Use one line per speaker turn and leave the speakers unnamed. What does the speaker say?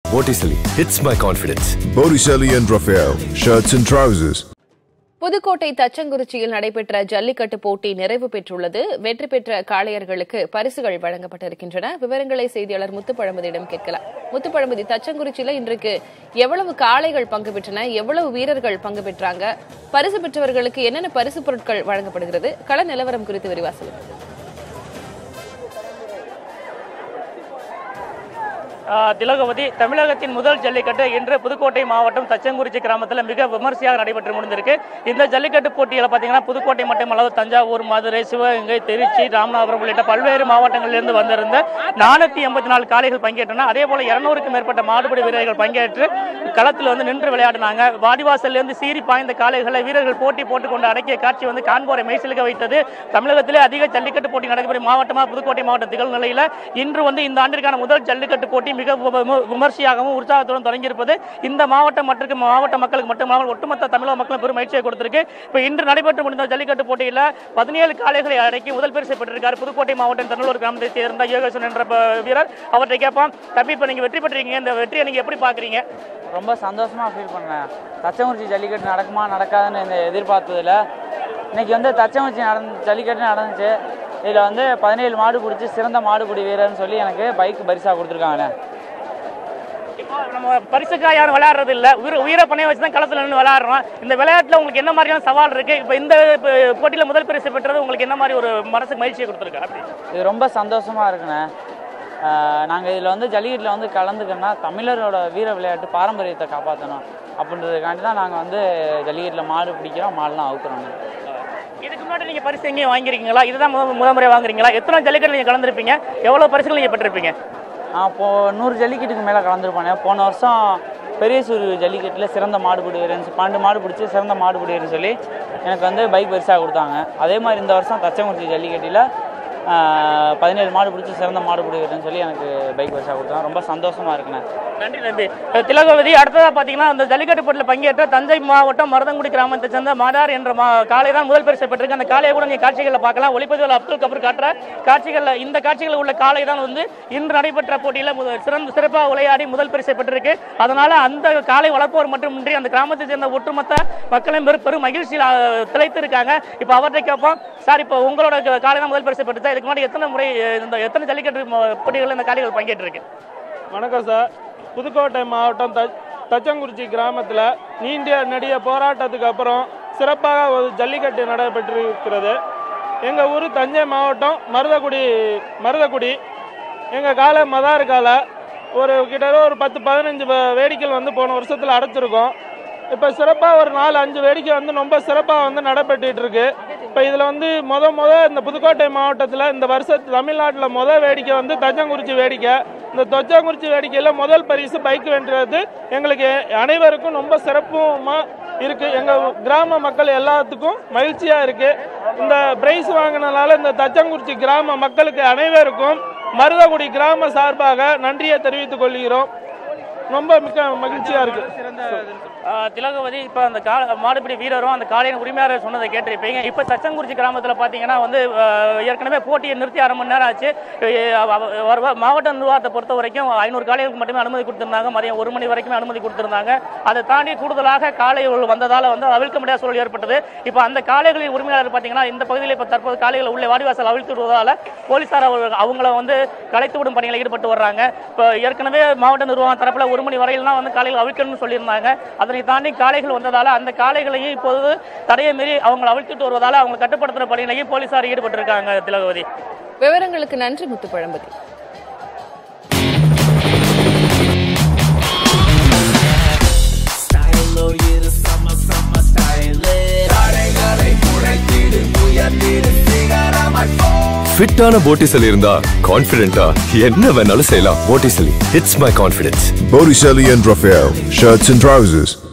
Botticelli hits my confidence.
Botticelli and Raphael, shirts and trousers.
Pudukkottai தச்சங்குறிச்சியில் நடைபெற்ற ஜல்லிக்கட்டு போட்டி நிறைவு பெற்றுள்ளது வெற்றி பெற்ற காளையர்களுக்கு பரிசுகள் வழங்கப்பட்டிருக்கின்றன விவரங்களை செய்தியாளர் முத்துப்பழமதியிடம் கேட்கலாம் முத்துப்பழமதி தச்சங்குறிச்சியில இன்றைக்கு எவ்வளவு காளைகள் பங்கு பெற்றன எவ்வளவு வீரர்கள் பங்கு பெற்றாங்க பரிசு பெற்றவர்களுக்கு என்னென்ன பரிசு பொருட்கள் வழங்கப்படுகிறது கள நிலவரம் குறித்து விரிவா சொல்லுங்க
ஆஹ் திலகவதி தமிழகத்தின் முதல் ஜல்லிக்கட்டு இன்று புதுக்கோட்டை மாவட்டம் தச்சங்குறிச்சி கிராமத்தில் மிக விமர்சையாக நடைபெற்று முடிந்திருக்கு இந்த ஜல்லிக்கட்டு போட்டியில் பார்த்தீங்கன்னா புதுக்கோட்டை மட்டுமல்லாது தஞ்சாவூர் மதுரை சிவகங்கை திருச்சி ராமநாதபுரம் உள்ளிட்ட பல்வேறு மாவட்டங்களிலிருந்து வந்திருந்த நானூற்றி எண்பத்தி நாலு காளைகள் பங்கேற்றன அதே போல இருநூறுக்கும் மேற்பட்ட மாடுபிடி வீரர்கள் பங்கேற்று களத்தில் வந்து நின்று விளையாடினாங்க வாடிவாசல்லேருந்து சீறி பாய்ந்த காளைகளை வீரர்கள் போட்டி போட்டுக்கொண்டு அடக்கிய காட்சி வந்து காண்போரை மெய்சிலுக்க வைத்தது தமிழகத்திலே அதிக ஜல்லிக்கட்டு போட்டி நடைபெறும் மாவட்டமாக புதுக்கோட்டை மாவட்டம் திகழ் நிலையில் இன்று வந்து இந்த ஆண்டிற்கான முதல் ஜல்லிக்கட்டு போட்டி மிக வி- வி- விமர்சையாகவும் உற்சாகத்துடன் தொடங்கியிருப்பது இந்த மாவட்டம் மற்றும் மாவட்ட மக்களுக்கு மட்டுமல்லாமல் ஒட்டுமொத்த தமிழக மக்களும் பெரும் மகிழ்ச்சியை கொடுத்திருக்கு இப்போ இன்று நடைபெற்று முடிந்த ஜல்லிக்கட்டு போட்டியில் பதினேழு காளைகளை அடக்கி முதல் பரிசு பெற்றிருக்கார் புதுக்கோட்டை மாவட்டம் தன்னலூர் கிராமத்தை சேர்ந்த யோகேசன் என்ற ப- வீரர் அவர்கிட்ட கேட்போம் தம்பி இப்போ நீங்கள் வெற்றி பெற்றிருக்கீங்க இந்த வெற்றியை நீங்கள் எப்படி பார்க்குறீங்க
ரொம்ப சந்தோஷமாக ஃபீல் பண்ணேன் தச்சங்குறிச்சி ஜல்லிக்கட்டு நடக்குமா நடக்காதுன்னு இந்த எதிர்பார்த்ததில் இன்னைக்கு வந்து தச்சங்குறிச்சி நடந்து ஜல்லிக்கட்டு நடந்துச்சு இதில் வந்து பதினேழு மாடு பிடிச்சி சிறந்த மாடுபிடி வீரர்னு சொல்லி எனக்கு பைக் பரிசாக கொடுத்துருக்காங்க
இப்போ நம்ம பரிசுக்காக யாரும் விளையாடுறது இல்ல உயிர உயிரை பணைய வச்சு தான் களத்துல நின்று விளையாடுறோம் இந்த விளையாட்டுல உங்களுக்கு என்ன மாதிரியான சவால் இருக்கு இப்போ இந்த இப்போ போட்டியில முதல் பரிசு பெற்றது உங்களுக்கு என்ன மாதிரி ஒரு மனசுக்கு மகிழ்ச்சியை கொடுத்துருக்கு அப்படி
இது ரொம்ப சந்தோஷமாக இருக்குண்ணே நாங்கள் இதில் வந்து ஜல்லிக்கட்டில் வந்து கலந்துக்கணும்னா தமிழரோட வீர விளையாட்டு பாரம்பரியத்தை காப்பாற்றணும் அப்படின்றதுக்காண்டி தான் நாங்கள் வந்து ஜல்லிக்கட்டில் மாடு பிடிக்கிறோம் மாடுலாம் அவுக்குறோம்
இதுக்கு முன்னாடி நீங்க பரிசு எங்கேயும் வாங்கிருக்கீங்களா இதுதான் முத முத முறை வாங்குறீங்களா எத்தனை ஜல்லிக்கட்டு நீங்க கலந்துருப்பீங்க எவ்வளவு பரிசுகள் நீங்க பெற்றிருப்பீங்க
நான் இப்போ நூறு ஜல்லிக்கட்டுக்கு மேலே கலந்துருப்பானே போன வருஷம் பெரியசூர் ஜல்லிக்கட்டில் சிறந்த மாடுபிடி வீரர்னு பன்னெண்டு மாடு பிடிச்சி சிறந்த மாடுபிடி வீரர்னு சொல்லி எனக்கு வந்து பைக் பரிசாக கொடுத்தாங்க அதே மாதிரி இந்த வருஷம் தச்சங்குறிச்சி ஜல்லிக்கட்டில் பதினேழு மாடு பிடிச்சி சிறந்த மாடுபிடி வீரர்னு சொல்லி எனக்கு பைக் பரிசாக கொடுத்தாங்க ரொம்ப சந்தோஷமாக இருக்குண்ணே
நன்றி நன்றி அஹ் திலகவதி அடுத்ததா பாத்தீங்கன்னா அந்த ஜல்லிக்கட்டு போட்டியில் பங்கேற்ற தஞ்சை மாவட்டம் மருதங்குடி கிராமத்தை சேர்ந்த மாதார் என்ற மா காளை தான் முதல் பரிசு பெற்றிருக்கு அந்த காளையை கூட நீங்க காட்சிகளில் பார்க்கலாம் ஒளிப்பதிவில் அப்துல் கபூர் காட்டுற காட்சிகளில் இந்த காட்சிகளில் உள்ள காளை தான் வந்து இன்று நடைபெற்ற போட்டியில் முத- சிறந்த சிறப்பாக விளையாடி முதல் பரிசை பெற்றிருக்கு அதனால அந்த காளை வளர்ப்போர் மட்டுமின்றி அந்த கிராமத்தை சேர்ந்த ஒட்டுமொத்த மக்களையும் பெரும் பெரும் மகிழ்ச்சியில் அஹ், திளைத்து இருக்காங்க இப்போ அவர்கிட்ட கேட்போம் சார் இப்போ உங்களோட க- காளை தான் முதல் பரிசு பெற்றுச்சா இதுக்கு முன்னாடி எத்தனை முறை அஹ், இந்த எத்தனை ஜல்லிக்கட்டு ம- போட்டிகளில் இந்த காளைகள் பங்கேற்றிருக்கு
வணக்கம் சார் புதுக்கோட்டை மாவட்டம் த தச்சங்குறிச்சி கிராமத்தில் நீண்ட நெடிய போராட்டத்துக்கு அப்புறம் சிறப்பாக ஒரு ஜல்லிக்கட்டு நடைபெற்றிருக்கிறது எங்கள் ஊர் தஞ்சை மாவட்டம் மருதக்குடி மருதக்குடி எங்கள் காலை மதார் காலை ஒரு கிட்டத்தட்ட ஒரு பத்து பதினஞ்சு வே- வேடிக்கைகள் வந்து போன வருஷத்தில் அடைச்சிருக்கோம் இப்போ சிறப்பாக ஒரு நாலு அஞ்சு வேடிக்கை வந்து ரொம்ப சிறப்பாக வந்து நடைபெற்றுட்டு இருக்கு இப்போ இதில் வந்து முத முத இந்த புதுக்கோட்டை மாவட்டத்தில் இந்த வருஷத்து தமிழ்நாட்டில் முத வேடிக்கை வந்து தச்சங்குறிச்சி வேடிக்கை இந்த தொச்சங்குறிச்சி வேடிக்கையில் முதல் பரிசு பைக் வென்றது எங்களுக்கு அனைவருக்கும் ரொம்ப சிறப்புமாக இருக்குது எங்கள் கிராம மக்கள் எல்லாத்துக்கும் மகிழ்ச்சியாக இருக்குது இந்த பிரைஸ் வாங்கினனால இந்த தச்சங்குறிச்சி கிராம மக்களுக்கு அனைவருக்கும் மருதகுடி கிராம சார்பாக நன்றியை தெரிவித்துக் கொள்கிறோம் ரொம்ப மிக்க மகிழ்ச்சியாக இருக்குது
ஆஹ் திலகவதி இப்போ அந்த கா மாடுபிடி வீரரும் அந்த காளையின் உரிமையாளர் சொன்னதை கேட்டிருப்பீங்க இப்போ தச்சங்குறிச்சி கிராமத்தில் பார்த்தீங்கன்னா வந்து ஆஹ் ஏற்கனவே போட்டியை நிறுத்தி அரை மணி நேரம் ஆச்சு அஹ் அவ- அவ- வர- மாவட்ட நிர்வாகத்தை பொறுத்த வரைக்கும் ஐநூறு காளைகளுக்கு மட்டுமே அனுமதி கொடுத்திருந்தாங்க மதியம் ஒரு மணி வரைக்குமே அனுமதி கொடுத்திருந்தாங்க அதை தாண்டி கூடுதலாக காளைகள் வந்ததால் வந்து அவிழ்க்க முடியாத சூழல் ஏற்பட்டது இப்போ அந்த காளைகளின் உரிமையாளர் பார்த்தீங்கன்னா இந்த பகுதியில் இப்போ தற்போது காளைகளை உள்ளே வாடிவாசல் அவிழ்த்து விடுவதால் போலீசார் அவங்க- அவங்கள வந்து கலைத்து விடும் பணியில் ஈடுபட்டு வர்றாங்க இப்போ ஏற்கனவே மாவட்ட நிர்வாகம் தரப்பில் ஒரு மணி வரையில் தான் வந்து காளைகள் அவிழ்க்கணும்னு சொல்லியிருந்தாங்க அதனை தாண்டி காளைகள் வந்ததால் அந்த காளைகளையும் இப்போது தடையை மீறி அவங்களை அவிழ்த்துட்டு வருவதால் அவங்க கட்டுப்படுத்துகிற பணியிலையும் போலீசார் ஈடுபட்டிருக்காங்க திலகவதி
விவரங்களுக்கு நன்றி முத்துப்பழம்பதி
ஃபிட்டான Botticelli இருந்தா கான்ஃபிடென்ட்டா என்ன வேணாலும் செய்யலாம் Botticelli hits my confidence.
Botticelli and Raphael, shirts and trousers.